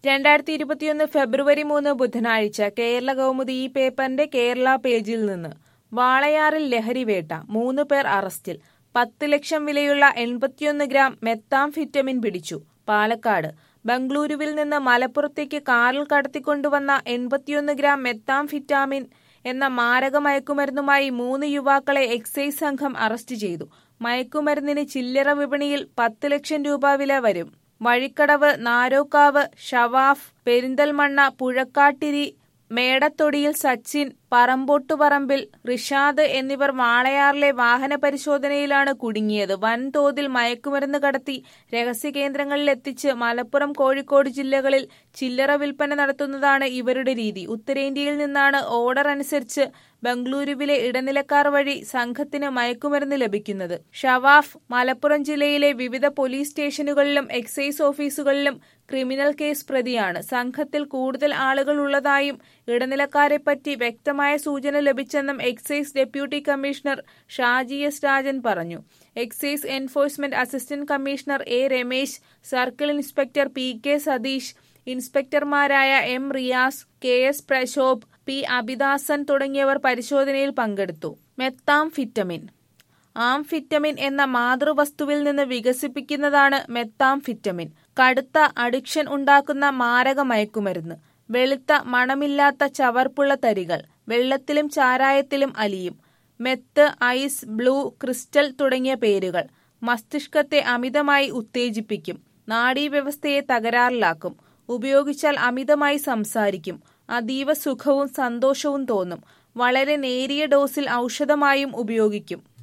രണ്ടായിരത്തി ഇരുപത്തിയൊന്ന് ഫെബ്രുവരി മൂന്ന് ബുധനാഴ്ച കേരള കൗമുദി ഈ പേപ്പറിന്റെ കേരള പേജിൽ നിന്ന് വാളയാറിൽ ലഹരിവേട്ട മൂന്ന് പേർ അറസ്റ്റിൽ പത്ത് ലക്ഷം വിലയുള്ള എൺപത്തിയൊന്ന് ഗ്രാം മെത്താംഫിറ്റമിൻ പിടിച്ചു പാലക്കാട് ബംഗളൂരുവിൽ നിന്ന് മലപ്പുറത്തേക്ക് കാറിൽ കടത്തിക്കൊണ്ടുവന്ന എൺപത്തിയൊന്ന് ഗ്രാം മെത്താംഫിറ്റാമിൻ എന്ന മാരക മയക്കുമരുന്നുമായി മൂന്ന് യുവാക്കളെ എക്സൈസ് സംഘം അറസ്റ്റ് ചെയ്തു മയക്കുമരുന്നിന് ചില്ലറ വിപണിയിൽ പത്ത് ലക്ഷം രൂപ വില വരും വഴിക്കടവ് നാരോക്കാവ് ഷവാഫ് പെരിന്തൽമണ്ണ പുഴക്കാട്ടിരി മേടത്തൊടിയിൽ സച്ചിൻ പറമ്പോട്ടുപറമ്പിൽ റിഷാദ് എന്നിവർ വാളയാറിലെ വാഹന പരിശോധനയിലാണ് കുടുങ്ങിയത് വൻതോതിൽ മയക്കുമരുന്ന് കടത്തി രഹസ്യകേന്ദ്രങ്ങളിലെത്തിച്ച് മലപ്പുറം കോഴിക്കോട് ജില്ലകളിൽ ചില്ലറ വിൽപ്പന നടത്തുന്നതാണ് ഇവരുടെ രീതി ഉത്തരേന്ത്യയിൽ നിന്നാണ് ഓർഡർ അനുസരിച്ച് ബംഗളൂരുവിലെ ഇടനിലക്കാർ വഴി സംഘത്തിന് മയക്കുമരുന്ന് ലഭിക്കുന്നത് ഷവാഫ് മലപ്പുറം ജില്ലയിലെ വിവിധ പോലീസ് സ്റ്റേഷനുകളിലും എക്സൈസ് ഓഫീസുകളിലും ക്രിമിനൽ കേസ് പ്രതിയാണ് സംഘത്തിൽ കൂടുതൽ ആളുകൾ ഉള്ളതായും ഇടനിലക്കാരെപ്പറ്റി വ്യക്തമായ സൂചന ലഭിച്ചെന്നും excise deputy commissioner Shaji S Rajan പറഞ്ഞു excise enforcement assistant commissioner A Ramesh circle inspector P K Satheesh ഇൻസ്പെക്ടർമാരായ M Riyas K S Prashobh P Abidasan തുടങ്ങിയവർ പരിശോധനയിൽ പങ്കെടുത്തു മെത്താംഫിറ്റമിൻ ആംഫിറ്റമിൻ എന്ന മാതൃവസ്തുവിൽ നിന്ന് വികസിപ്പിക്കുന്നതാണ് മെത്താംഫിറ്റമിൻ കടുത്ത അഡിക്ഷൻ ഉണ്ടാക്കുന്ന മാരക മയക്കുമരുന്ന് വെളുത്ത മണമില്ലാത്ത ചവർപ്പുള്ള തരികൾ വെള്ളത്തിലും ചാരായത്തിലും അലിയും മെത്ത് ഐസ് ബ്ലൂ ക്രിസ്റ്റൽ തുടങ്ങിയ പേരുകൾ മസ്തിഷ്കത്തെ അമിതമായി ഉത്തേജിപ്പിക്കും നാഡീവ്യവസ്ഥയെ തകരാറിലാക്കും ഉപയോഗിച്ചാൽ അമിതമായി സംസാരിക്കും അതീവ സുഖവും സന്തോഷവും തോന്നും വളരെ നേരിയ ഡോസിൽ ഔഷധമായും ഉപയോഗിക്കും